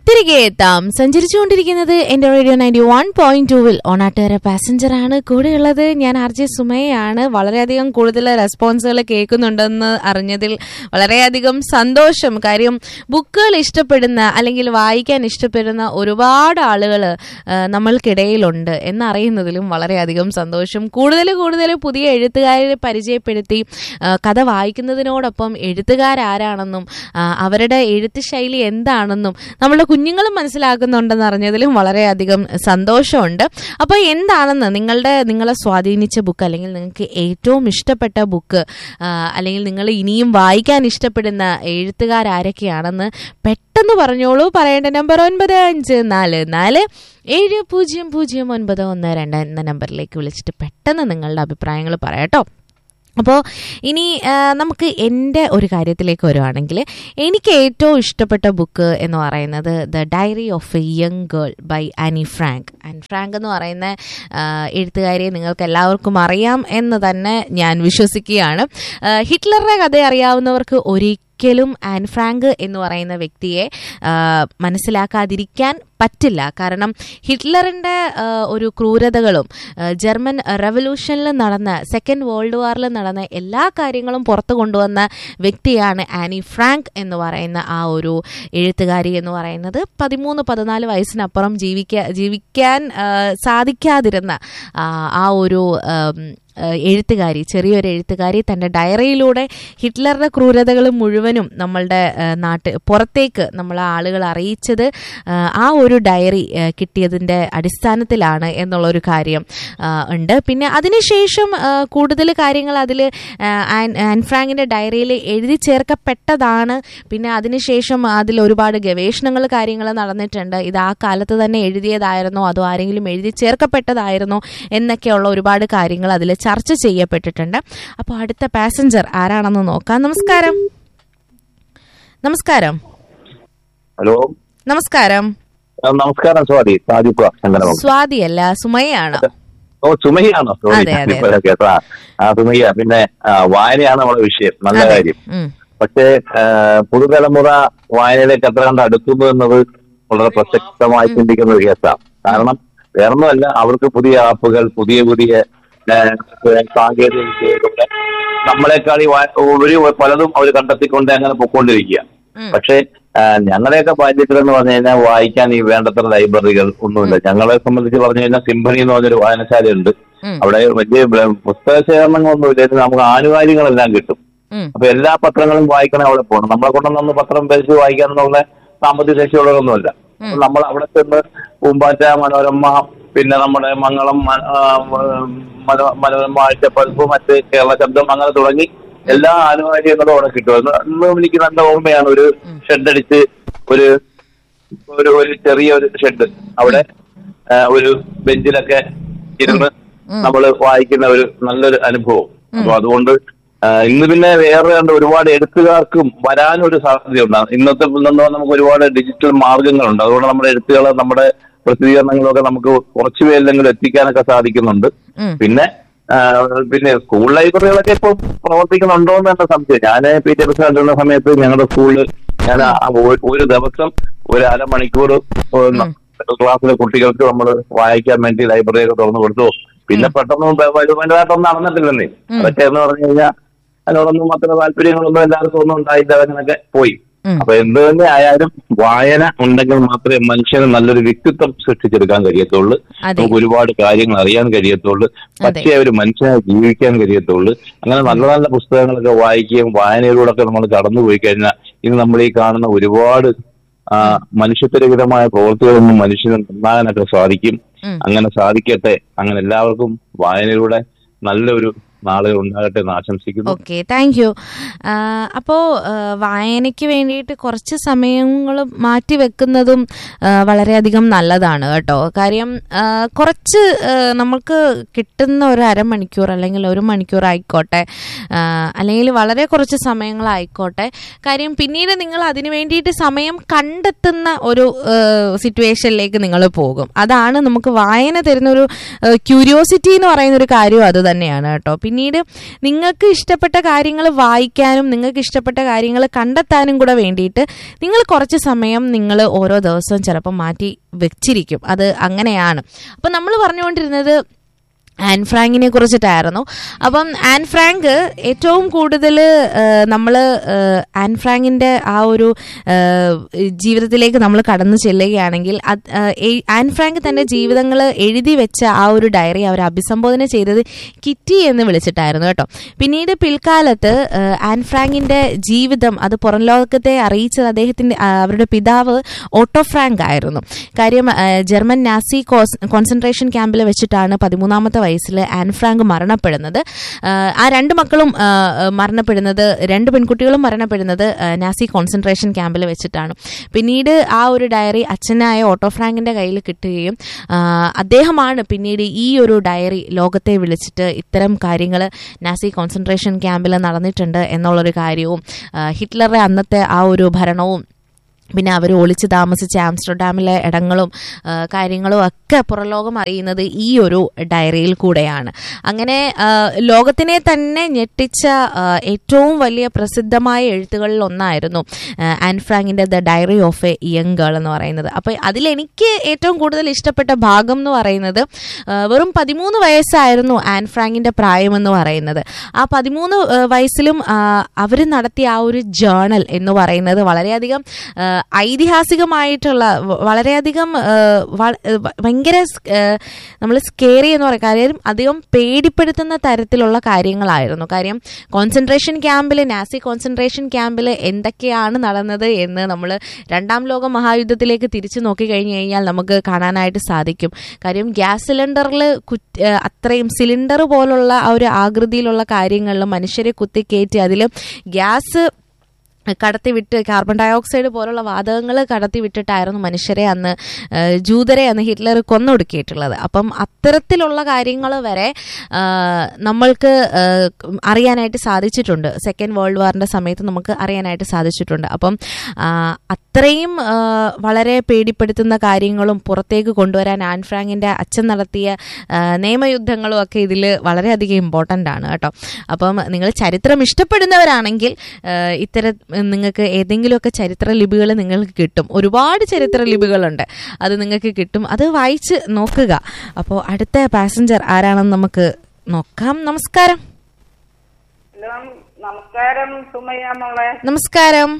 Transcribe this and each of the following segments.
തിരികെ എത്താം സഞ്ചരിച്ചുകൊണ്ടിരിക്കുന്നത് എന്റെ റേഡിയോ നയൻറ്റി വൺ പോയിന്റ് ടൂവിൽ ഓണാട്ടുകര പാസഞ്ചർ ആണ് കൂടെയുള്ളത് ഞാൻ ആർ ജെ സുമയാണ് വളരെയധികം കൂടുതൽ റെസ്പോൺസുകൾ കേൾക്കുന്നുണ്ടെന്ന് അറിഞ്ഞതിൽ വളരെയധികം സന്തോഷം കാര്യം ബുക്കുകൾ ഇഷ്ടപ്പെടുന്ന അല്ലെങ്കിൽ വായിക്കാൻ ഇഷ്ടപ്പെടുന്ന ഒരുപാട് ആളുകൾ നമ്മൾക്കിടയിലുണ്ട് എന്നറിയുന്നതിലും വളരെയധികം സന്തോഷം കൂടുതൽ കൂടുതൽ പുതിയ എഴുത്തുകാരെ പരിചയപ്പെടുത്തി ആ, കഥ വായിക്കുന്നതിനോടൊപ്പം എഴുത്തുകാരാരാണെന്നും ആ, അവരുടെ എഴുത്ത് ശൈലി എന്താണെന്നും നമ്മളുടെ കുഞ്ഞുങ്ങളും മനസ്സിലാക്കുന്നുണ്ടെന്ന് അറിഞ്ഞതിലും വളരെയധികം സന്തോഷമുണ്ട് അപ്പോൾ എന്താണെന്ന് നിങ്ങളുടെ നിങ്ങളെ സ്വാധീനിച്ച ബുക്ക് അല്ലെങ്കിൽ നിങ്ങൾക്ക് ഏറ്റവും ഇഷ്ടപ്പെട്ട ബുക്ക് അല്ലെങ്കിൽ നിങ്ങൾ ഇനിയും വായിക്കാൻ ഇഷ്ടപ്പെടുന്ന എഴുത്തുകാരാരൊക്കെയാണെന്ന് പെട്ടെന്ന് പറഞ്ഞോളൂ പറയേണ്ട നമ്പർ ഒൻപത് അഞ്ച് നാല് നാല് ഏഴ് പൂജ്യം പൂജ്യം ഒൻപത് ഒന്ന് രണ്ട് എന്ന നമ്പറിലേക്ക് വിളിച്ചിട്ട് പെട്ടെന്ന് നിങ്ങളുടെ അഭിപ്രായങ്ങൾ പറയാട്ടോ അപ്പോൾ ഇനി ആ, നമുക്ക് എൻ്റെ ഒരു കാര്യത്തിലേക്ക് വരുവാണെങ്കിൽ എനിക്ക് ഏറ്റവും ഇഷ്ടപ്പെട്ട ബുക്ക് എന്ന് പറയുന്നത് the diary of a young girl by Anne Frank Anne Frank എന്ന് പറയുന്ന ആ, എഴുത്തുകാരിയെ നിങ്ങൾക്ക് എല്ലാവർക്കും അറിയാം എന്ന് തന്നെ ഞാൻ വിശ്വസിക്കുകയാണ് ആ, ഹിറ്റ്ലറുടെ കഥ അറിയാവുന്നവർക്ക് ഒരിക്കലും ആൻ ഫ്രാങ്ക് എന്ന് പറയുന്ന വ്യക്തിയെ ആ, മനസ്സിലാക്കാതിരിക്കാൻ പറ്റില്ല കാരണം ഹിറ്റ്ലറിൻ്റെ ആ, ഒരു ക്രൂരതകളും ആ, ജർമ്മൻ റവല്യൂഷനിൽ നടന്ന സെക്കൻഡ് വേൾഡ് വാറിൽ നടന്ന എല്ലാ കാര്യങ്ങളും പുറത്തു കൊണ്ടുവന്ന വ്യക്തിയാണ് ആനി ഫ്രാങ്ക് എന്ന് പറയുന്ന ആ ഒരു എഴുത്തുകാരി എന്ന് പറയുന്നത് പതിമൂന്ന് പതിനാല് വയസ്സിനപ്പുറം ജീവിക്കാൻ ജീവിക്കാൻ ആ, സാധിക്കാതിരുന്ന ആ, ആ ഒരു ആം, ആ, എഴുത്തുകാരി ചെറിയൊരു എഴുത്തുകാരി തൻ്റെ ഡയറിയിലൂടെ ഹിറ്റ്ലറുടെ ക്രൂരതകൾ മുഴുവനും നമ്മളുടെ ആ, നാട്ട് പുറത്തേക്ക് നമ്മളെ ആളുകൾ അറിയിച്ചത് ആ, ആ ഒരു ഡയറി ആ, കിട്ടിയതിൻ്റെ അടിസ്ഥാനത്തിലാണ് എന്നുള്ളൊരു കാര്യം ആ, ഉണ്ട് പിന്നെ അതിനുശേഷം ആ, കൂടുതൽ കാര്യങ്ങൾ അതിൽ ആൻ ഫ്രാങ്കിൻ്റെ ഡയറിയിൽ എഴുതി ചേർക്കപ്പെട്ടതാണ് പിന്നെ അതിനുശേഷം അതിൽ ഒരുപാട് ഗവേഷണങ്ങൾ കാര്യങ്ങൾ നടന്നിട്ടുണ്ട് ഇത് ആ കാലത്ത് തന്നെ എഴുതിയതായിരുന്നോ അതോ ആരെങ്കിലും എഴുതി ചേർക്കപ്പെട്ടതായിരുന്നോ എന്നൊക്കെയുള്ള ഒരുപാട് കാര്യങ്ങൾ അതിൽ ചർച്ച ചെയ്യപ്പെട്ടിട്ടുണ്ട് അപ്പോൾ അടുത്ത പാസഞ്ചർ ആരാണെന്ന് നോക്കാം നമസ്കാരം നമസ്കാരം ഹലോ നമസ്കാരം ആ, നമസ്കാരം സ്വാതി സാദിപ്പ ചന്ദനമുഖം സ്വാതിയല്ല സുമയാണ് ഓ സുമയ്യാണോ സോറി അതെ, അതെ. ഇപ്പോഴാ കേട്ടാ ആ സുമയ്യ പിന്നെ ആ, വായനയാണ് നമ്മുടെ വിഷയം നല്ല അതെ. കാര്യം ഉം. പക്ഷേ ആ, പുതുതലമുറ വായനയിലേക്ക് എത്ര കണ്ട് അടുക്കുന്നു എന്നത് വളരെ പ്രസക്തമായി ചിന്തിക്കുന്ന ഒരു കേസാണ് കാരണം വേറൊന്നുമല്ല അവർക്ക് പുതിയ ആപ്പുകൾ പുതിയ പുതിയ ആ, സാങ്കേതിക വിദ്യകളുടെ നമ്മളെക്കാൾ ഈ വാ- ഒരു പലതും അവർ കണ്ടെത്തിക്കൊണ്ട് അങ്ങനെ പൊക്കോണ്ടിരിക്കുക ഉം. പക്ഷേ ആ, ഞങ്ങളുടെയൊക്കെ ബാല്യത്തിലെന്ന് പറഞ്ഞു കഴിഞ്ഞാൽ വായിക്കാൻ ഈ വേണ്ടത്ര ലൈബ്രറികൾ ഒന്നുമില്ല ഞങ്ങളെ സംബന്ധിച്ച് പറഞ്ഞു കഴിഞ്ഞാൽ സിംഫണി എന്ന് പറഞ്ഞൊരു വായനശാലയുണ്ട് ഉം. അവിടെ വലിയ ബ- പുസ്തക ശേഖരണങ്ങളൊന്നുമില്ല ഇത് നമുക്ക് ആനുകാലികളെല്ലാം കിട്ടും ഉം. അപ്പൊ എല്ലാ പത്രങ്ങളും വായിക്കണേ അവിടെ പോകണം നമ്മളെ കൊണ്ടൊന്നും പത്രം പരിച്ച് വായിക്കാന്നുള്ള സാമ്പത്തിക ശേഷിയുള്ളതൊന്നുമല്ല അപ്പൊ നമ്മൾ അവിടെ ചെന്ന് പൂമ്പാറ്റ മനോരമ പിന്നെ നമ്മുടെ മംഗളം മ- ആ, മനോ- മനോരമ ആഴ്ചപ്പതിപ്പ് മറ്റ് കേരള ശബ്ദം അങ്ങനെ തുടങ്ങി എല്ലാ ആനുകാലികങ്ങളും അവിടെ കിട്ടും എന്ന് ഇന്നും എനിക്ക് നല്ല ഓർമ്മയാണ് ഒരു ഷെഡ് അടിച്ച് ഒരു ഒരു ഒരു ചെറിയ ഒരു ഷെഡ് അവിടെ ആ, ഒരു ബെഞ്ചിലൊക്കെ ഇരുന്ന് നമ്മൾ വായിക്കുന്ന ഒരു നല്ലൊരു അനുഭവം അപ്പൊ അതുകൊണ്ട് ആ, ഇന്ന് പിന്നെ വേറെ കണ്ട് ഒരുപാട് എഴുത്തുകാർക്കും വരാനൊരു സാധ്യതയുണ്ട് ഇന്നത്തെ ഇന്നെന്ന് നമുക്ക് ഒരുപാട് ഡിജിറ്റൽ മാർഗങ്ങളുണ്ട് അതുകൊണ്ട് നമ്മുടെ എഴുത്തുകൾ നമ്മുടെ പ്രസിദ്ധീകരണങ്ങളൊക്കെ നമുക്ക് കുറച്ചു പേരിലെങ്കിലും എത്തിക്കാനൊക്കെ സാധിക്കുന്നുണ്ട് ഉം. പിന്നെ ആ, പിന്നെ സ്കൂൾ ലൈബ്രറികളൊക്കെ ഇപ്പൊ പ്രവർത്തിക്കുന്നുണ്ടോ എന്ന് എന്റെ സംശയം ഞാൻ പി ടി പ്രസിഡന്റ് സമയത്ത് ഞങ്ങളുടെ സ്കൂളിൽ ഞാൻ ആ ഒരു- ഒരു ദിവസം ഒരു അരമണിക്കൂർ ക്ലാസ്സിലെ കുട്ടികൾക്ക് നമ്മൾ വായിക്കാൻ വേണ്ടി ലൈബ്രറി ഒക്കെ തുറന്നു കൊടുത്തു പിന്നെ പെട്ടെന്ന് വലുതായിട്ടൊന്നും നടന്നിട്ടില്ലെന്നേ അതൊക്കെ എന്ന് പറഞ്ഞു കഴിഞ്ഞാൽ അതിനോടൊന്നും അത്ര താല്പര്യങ്ങളൊന്നും എല്ലാവർക്കും ഒന്നും ഉണ്ടായില്ല അങ്ങനെയൊക്കെ പോയി ഉം. അപ്പൊ എന്ത് തന്നെ ആയാലും വായന ഉണ്ടെങ്കിൽ മാത്രമേ മനുഷ്യന് നല്ലൊരു വ്യക്തിത്വം സൃഷ്ടിച്ചെടുക്കാൻ കഴിയത്തുള്ളൂ അതെ. നമുക്ക് ഒരുപാട് കാര്യങ്ങൾ അറിയാൻ കഴിയത്തുള്ളൂ പക്ഷേ ഒരു മനുഷ്യനായി ജീവിക്കാൻ കഴിയത്തുള്ളൂ അങ്ങനെ നല്ല നല്ല പുസ്തകങ്ങളൊക്കെ വായിക്കുകയും വായനയിലൂടെ ഒക്കെ നമ്മൾ കടന്നുപോയി കഴിഞ്ഞാൽ ഇന്ന് നമ്മൾ ഈ കാണുന്ന ഒരുപാട് ആ, മനുഷ്യത്വരഹിതമായ പ്രവൃത്തികളൊന്നും മനുഷ്യന് നന്നാകാനൊക്കെ സാധിക്കും ഉം. അങ്ങനെ സാധിക്കട്ടെ അങ്ങനെ എല്ലാവർക്കും വായനയിലൂടെ നല്ലൊരു നാളുകൾ ഉണ്ടാകട്ടെ എന്ന് ആശംസിക്കുന്നു ഓക്കെ താങ്ക് യു അപ്പോൾ വായനയ്ക്ക് വേണ്ടിയിട്ട് കുറച്ച് സമയങ്ങൾ മാറ്റി വെക്കുന്നതും ആ, വളരെയധികം നല്ലതാണ് കേട്ടോ കാര്യം ആ, കുറച്ച് ആ, നമുക്ക് കിട്ടുന്ന ഒരു അരമണിക്കൂർ അല്ലെങ്കിൽ ഒരു മണിക്കൂർ ആയിക്കോട്ടെ ആ, അല്ലെങ്കിൽ വളരെ കുറച്ച് സമയങ്ങളായിക്കോട്ടെ കാര്യം പിന്നീട് നിങ്ങൾ അതിന് വേണ്ടിയിട്ട് സമയം കണ്ടെത്തുന്ന ഒരു സിറ്റുവേഷനിലേക്ക് നിങ്ങൾ പോകും അതാണ് നമുക്ക് വായന തരുന്ന ഒരു ക്യൂരിയോസിറ്റി എന്ന് പറയുന്ന ഒരു കാര്യം അത് തന്നെയാണ് കേട്ടോ പിന്നീട് നിങ്ങൾക്ക് ഇഷ്ടപ്പെട്ട കാര്യങ്ങൾ വായിക്കാനും നിങ്ങൾക്ക് ഇഷ്ടപ്പെട്ട കാര്യങ്ങൾ കണ്ടെത്താനും കൂടെ വേണ്ടിയിട്ട് നിങ്ങൾ കുറച്ച് സമയം നിങ്ങൾ ഓരോ ദിവസവും ചിലപ്പോൾ മാറ്റി വെച്ചിരിക്കും അത് അങ്ങനെയാണ് അപ്പം നമ്മൾ പറഞ്ഞുകൊണ്ടിരുന്നത് ആൻ ഫ്രാങ്കിനെ കുറിച്ചിട്ടായിരുന്നു അപ്പം ആൻ ഫ്രാങ്ക് ഏറ്റവും കൂടുതൽ നമ്മൾ ആൻ ഫ്രാങ്കിൻ്റെ ആ ഒരു ആ, ജീവിതത്തിലേക്ക് നമ്മൾ കടന്നു ചെല്ലുകയാണെങ്കിൽ അത്, ആ, എ- ആൻ ഫ്രാങ്ക് തൻ്റെ ജീവിതങ്ങൾ എഴുതി വെച്ച ആ ഒരു ഡയറി അവർ അഭിസംബോധന ചെയ്തത് കിറ്റി എന്ന് വിളിച്ചിട്ടായിരുന്നു കേട്ടോ പിന്നീട് പിൽക്കാലത്ത് ആ, ആൻ ഫ്രാങ്കിൻ്റെ ജീവിതം അത് പുറം ലോകത്തെ അറിയിച്ചത് അദ്ദേഹത്തിൻ്റെ ആ, അവരുടെ പിതാവ് ഓട്ടോ ഫ്രാങ്ക് ആയിരുന്നു കാര്യം ആ, ജർമ്മൻ നാസി കോസ്- കോൺസെൻട്രേഷൻ ക്യാമ്പിൽ വെച്ചിട്ടാണ് പതിമൂന്നാമത്തെ വയസ്സിൽ ആൻ ഫ്രാങ്ക് മരണപ്പെടുന്നത് ആ, ആ രണ്ട് മക്കളും ആ, മരണപ്പെടുന്നത് രണ്ട് പെൺകുട്ടികളും മരണപ്പെടുന്നത് ആ, നാസി കോൺസെൻട്രേഷൻ ക്യാമ്പിൽ വെച്ചിട്ടാണ് പിന്നീട് ആ ഒരു ഡയറി അച്ഛനായ ഓട്ടോ ഫ്രാങ്കിന്റെ കയ്യിൽ കിട്ടുകയും ആ, അദ്ദേഹമാണ് പിന്നീട് ഈ ഒരു ഡയറി ലോകത്തെ വിളിച്ചിട്ട് ഇത്തരം കാര്യങ്ങൾ നാസി കോൺസെൻട്രേഷൻ ക്യാമ്പിൽ നടന്നിട്ടുണ്ട് എന്നുള്ളൊരു കാര്യവും ആ, ഹിറ്റ്ലറുടെ അന്നത്തെ ആ ഒരു ഭരണവും പിന്നെ അവർ ഒളിച്ച് താമസിച്ച ആംസ്റ്റർഡാമിലെ ഇടങ്ങളും ആ, കാര്യങ്ങളും ഒക്കെ പുറലോകം അറിയുന്നത് ഈ ഒരു ഡയറിയിൽ കൂടെയാണ് അങ്ങനെ ആ, ലോകത്തിനെ തന്നെ ഞെട്ടിച്ച ആ, ഏറ്റവും വലിയ പ്രസിദ്ധമായ എഴുത്തുകളിൽ ഒന്നായിരുന്നു ആ, ആൻ ഫ്രാങ്കിൻ്റെ the diary of a young girl എന്ന് പറയുന്നത് അപ്പോൾ അതിലെനിക്ക് ഏറ്റവും കൂടുതൽ ഇഷ്ടപ്പെട്ട ഭാഗം എന്ന് പറയുന്നത് ആ, വെറും പതിമൂന്ന് വയസ്സായിരുന്നു ആൻ ഫ്രാങ്കിൻ്റെ പ്രായമെന്ന് പറയുന്നത് ആ പതിമൂന്ന് വയസ്സിലും അവർ നടത്തിയ ആ ഒരു ജേണൽ എന്ന് പറയുന്നത് വളരെയധികം ആ, ഐതിഹാസികമായിട്ടുള്ള വ- വളരെയധികം ആ, വ- വ- ഭയങ്കര നമ്മൾ സ്കേറി എന്ന് പറയും കാര്യം അധികം പേടിപ്പെടുത്തുന്ന തരത്തിലുള്ള കാര്യങ്ങളായിരുന്നു കാര്യം കോൺസെൻട്രേഷൻ ക്യാമ്പിൽ നാസി കോൺസെൻട്രേഷൻ ക്യാമ്പിൽ എന്തൊക്കെയാണ് നടന്നത് എന്ന് നമ്മൾ രണ്ടാം ലോക മഹായുദ്ധത്തിലേക്ക് തിരിച്ചു നോക്കി കഴിഞ്ഞു കഴിഞ്ഞാൽ നമുക്ക് കാണാനായിട്ട് സാധിക്കും കാര്യം ഗ്യാസ് സിലിണ്ടറിൽ അത്രയും സിലിണ്ടർ പോലുള്ള ആ ഒരു ആകൃതിയിലുള്ള കാര്യങ്ങളിൽ മനുഷ്യരെ കുത്തിക്കയറ്റി അതിൽ ഗ്യാസ് കടത്തിവിട്ട് കാർബൺ ഡയോക്സൈഡ് പോലുള്ള വാതകങ്ങൾ കടത്തിവിട്ടിട്ടായിരുന്നു മനുഷ്യരെ അന്ന് ആ, ജൂതരെ അന്ന് ഹിറ്റ്ലർ കൊന്നൊടുക്കിയിട്ടുള്ളത് അപ്പം അത്തരത്തിലുള്ള കാര്യങ്ങൾ വരെ ആ, നമ്മൾക്ക് ആ, അറിയാനായിട്ട് സാധിച്ചിട്ടുണ്ട് സെക്കൻഡ് വേൾഡ് വാറിൻ്റെ സമയത്ത് നമുക്ക് അറിയാനായിട്ട് സാധിച്ചിട്ടുണ്ട് അപ്പം ആ, അത്രയും ആ, വളരെ പേടിപ്പെടുത്തുന്ന കാര്യങ്ങളും പുറത്തേക്ക് കൊണ്ടുവരാൻ ആൻ ഫ്രാങ്കിൻ്റെ അച്ഛൻ നടത്തിയ ആ, നിയമയുദ്ധങ്ങളും ഒക്കെ ഇതിൽ വളരെയധികം ഇമ്പോർട്ടൻ്റ് ആണ് കേട്ടോ അപ്പം നിങ്ങൾ ചരിത്രം ഇഷ്ടപ്പെടുന്നവരാണെങ്കിൽ ആ, ഇത്തരം നിങ്ങൾക്ക് ഏതെങ്കിലുമൊക്കെ ചരിത്ര ലിപികൾ നിങ്ങൾക്ക് കിട്ടും ഒരുപാട് ചരിത്ര ലിപികളുണ്ട് അത് നിങ്ങൾക്ക് കിട്ടും അത് വായിച്ച് നോക്കുക അപ്പോൾ അടുത്ത പാസഞ്ചർ ആരാണെന്ന് നമുക്ക് നോക്കാം നമസ്കാരം ഹലോ നമസ്കാരം സുമയ്യ മോളെ നമസ്കാരം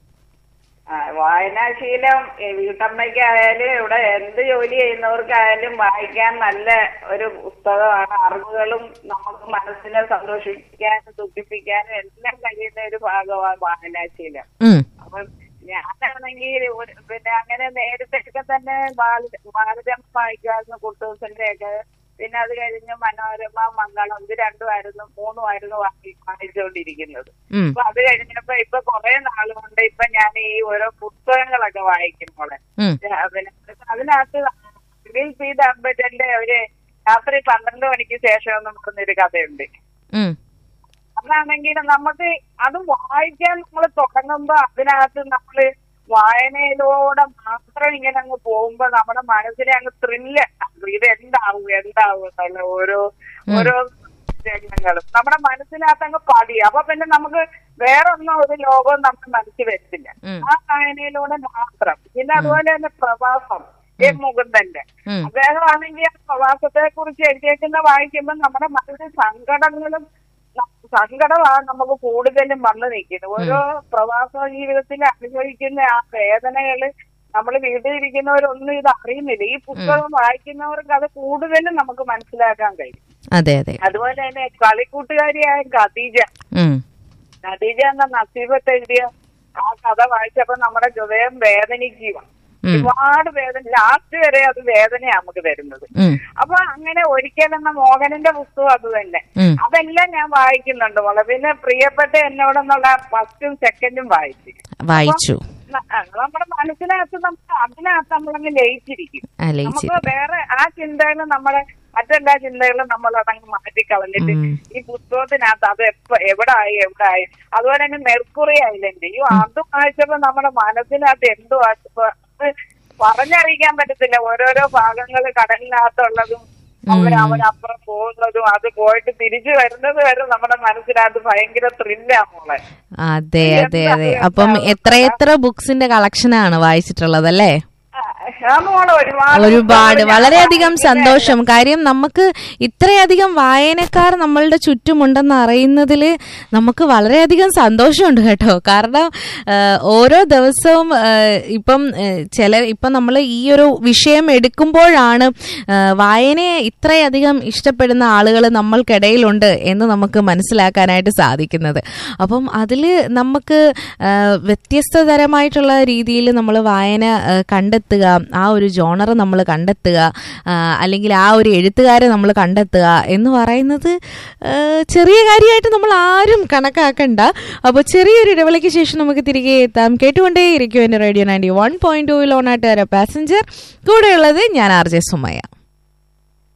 ആ, വായനാശീലം ഈ വീട്ടമ്മയ്ക്കായാലും ഇവിടെ എന്ത് ജോലി ചെയ്യുന്നവർക്കായാലും വായിക്കാൻ നല്ല ഒരു പുസ്തകമാണ് അറിവുകളും നമുക്ക് മനസ്സിനെ സന്തോഷിപ്പിക്കാനും ദുഃഖിപ്പിക്കാനും എല്ലാം കഴിയുന്ന ഒരു ഭാഗമാണ് വായനാശീലം ഉം, അപ്പം ഞാനാണെങ്കിൽ ഒരു- പിന്നെ അങ്ങനെ നേരത്തെയൊക്കെ തന്നെ ബാല ബാലരമ വായിക്കായിരുന്നു കുട്ടൂസിന്റെ ഒക്കെ പിന്നെ അത് കഴിഞ്ഞ് മനോരമ മംഗളം ഇത് രണ്ടുമായിരുന്നു മൂന്നുമായിരുന്നു വായി വായിച്ചുകൊണ്ടിരിക്കുന്നത് ഉം, അപ്പൊ അത് കഴിഞ്ഞപ്പോ ഇപ്പൊ കുറെ നാളുകൊണ്ട് ഇപ്പൊ ഞാൻ ഈ ഓരോ പുസ്തകങ്ങളൊക്കെ വായിക്കുമ്പോളെ ഉം, പിന്നെ അതിനകത്ത് ബിൽ പി ദമ്പതിന്റെ ഒരു രാത്രി പന്ത്രണ്ട് മണിക്ക് ശേഷം എന്ന് പറഞ്ഞൊരു കഥയുണ്ട് ഉം, അതാണെങ്കിൽ നമുക്ക് അത് വായിക്കാൻ നമ്മൾ തുടങ്ങുമ്പോ അതിനകത്ത് നമ്മള് വായനയിലൂടെ മാത്രം ഇങ്ങനെ അങ്ങ് പോകുമ്പോ നമ്മുടെ മനസ്സിനെ അങ്ങ് ത്രില്ല് ഇത് എന്താവും എന്താവും എന്നുള്ള ഓരോ ഓരോ രംഗങ്ങളും നമ്മുടെ മനസ്സിനകത്ത് അങ്ങ് പതിയും അപ്പൊ പിന്നെ നമുക്ക് വേറൊന്നും ഒരു ലോകവും നമ്മുടെ മനസ്സിൽ വരത്തില്ല ഉം. ആ വായനയിലൂടെ മാത്രം പിന്നെ അതുപോലെ തന്നെ പ്രവാസം എം മുകുന്ദന്റെ ഉം. അദ്ദേഹം ആണെങ്കിൽ ആ പ്രവാസത്തെ കുറിച്ച് എഴുതിയേക്കുന്ന വായിക്കുമ്പോൾ നമ്മുടെ മനസ്സിൽ സങ്കടങ്ങളും ന- സങ്കടമാണ് നമുക്ക് കൂടുതലും വന്നു നിൽക്കുന്നത് ഓരോ പ്രവാസ ജീവിതത്തിൽ അനുഭവിക്കുന്ന ആ വേദനകള് നമ്മൾ വീട്ടിലിരിക്കുന്നവരൊന്നും ഇത് അറിയുന്നില്ല ഈ പുസ്തകം വായിക്കുന്നവർക്ക് അത് കൂടുതലും നമുക്ക് മനസ്സിലാക്കാൻ കഴിയും അതെ അതെ അതുപോലെ തന്നെ കളിക്കൂട്ടുകാരിയായ ഖദീജ ഉം, ഖദീജ എന്ന നസീബത്ത് എഴുതിയ ആ കഥ വായിച്ചപ്പോ നമ്മുടെ ഹൃദയം വേദനിക്കുക ഉം, ഒരുപാട് വേദന ലാസ്റ്റ് വരെ അത് വേദനയാണ് നമുക്ക് തരുന്നത് ഉം, അപ്പൊ അങ്ങനെ ഒരിക്കലെന്ന മോഹനന്റെ പുസ്തകം അത് തന്നെ ഉം. അതെല്ലാം ഞാൻ വായിക്കുന്നുണ്ട് മോളെ പിന്നെ പ്രിയപ്പെട്ട എന്നോടെന്നുള്ള ഫസ്റ്റും സെക്കൻഡും വായിച്ചു വായിച്ചു ന- ആ, നമ്മുടെ മനസ്സിനകത്ത് നമുക്ക് അതിനകത്ത് നമ്മളങ്ങ് ലയിച്ചിരിക്കും ആ, ലയിച്ചിരിക്കും. നമുക്ക് വേറെ ആ ചിന്തകളും നമ്മളെ മറ്റെല്ലാ ചിന്തകളും നമ്മൾ അതങ്ങ് മാറ്റിക്കളഞ്ഞിട്ട് ഉം. ഈ പുസ്തകത്തിനകത്ത് അത് എപ്പ എവിടെ ആയി എവിടെ ആയി അതുപോലെ തന്നെ മെർക്കുറി ഐലൻഡ് അയ്യോ അത് വായിച്ചപ്പോ നമ്മുടെ മനസ്സിനകത്ത് എന്തോ പറഞ്ഞറിയിക്കാൻ പറ്റത്തില്ല ഓരോരോ ഭാഗങ്ങൾ കടലിനകത്തുള്ളതും അവർ അവരപ്പുറം പോകുന്നതും അത് പോയിട്ട് തിരിച്ചു വരുന്നത് വരെ നമ്മുടെ മനസ്സിനകത്ത് ഭയങ്കര ത്രില്ലാ മോളെ അതെ അതെ അതെ അപ്പം എത്ര എത്ര ബുക്സിന്റെ കളക്ഷനാണ് വായിച്ചിട്ടുള്ളത് അല്ലേ ആ മോളെ ഒരുപാട് ഒരുപാട് ഞാൻ വളരെയധികം വായിക്കുന്ന സന്തോഷം കാര്യം നമുക്ക് ഇത്രയധികം വായനക്കാർ നമ്മളുടെ ചുറ്റുമുണ്ടെന്ന് അറിയുന്നതിൽ നമുക്ക് വളരെയധികം സന്തോഷമുണ്ട് കേട്ടോ കാരണം ആ, ഓരോ ദിവസവും ആ, ഇപ്പം ആ, ചില ഇപ്പം നമ്മൾ ഈ ഒരു വിഷയം എടുക്കുമ്പോഴാണ് ആ, വായനയെ ഇത്രയധികം ഇഷ്ടപ്പെടുന്ന ആളുകൾ നമ്മൾക്കിടയിലുണ്ട് എന്ന് നമുക്ക് മനസ്സിലാക്കാനായിട്ട് സാധിക്കുന്നത് അപ്പം അതിൽ നമുക്ക് ആ, വ്യത്യസ്തതരമായിട്ടുള്ള രീതിയിൽ നമ്മൾ വായന ആ, കണ്ടെത്തുക ആ ഒരു ജോണർ നമ്മൾ കണ്ടെത്തുക ആ, അല്ലെങ്കിൽ ആ ഒരു എഴുത്തുകാരെ നമ്മൾ കണ്ടെത്തുക എന്ന് പറയുന്നത് ആ, ചെറിയ കാര്യമായിട്ട് നമ്മൾ ആരും കണക്കാക്കണ്ട അപ്പോൾ ചെറിയൊരു ഇടവേളയ്ക്ക് ശേഷം നമുക്ക് തിരികെ എത്താം കേട്ടുകൊണ്ടേ ഇരിക്കും എൻ്റെ റേഡിയോ നയൻറ്റി വൺ പോയിന്റ് ടൂവിൽ ഓണാട്ടുകാര പാസഞ്ചർ കൂടെയുള്ളത് ഞാൻ ആർ ജെ സുമയ്യ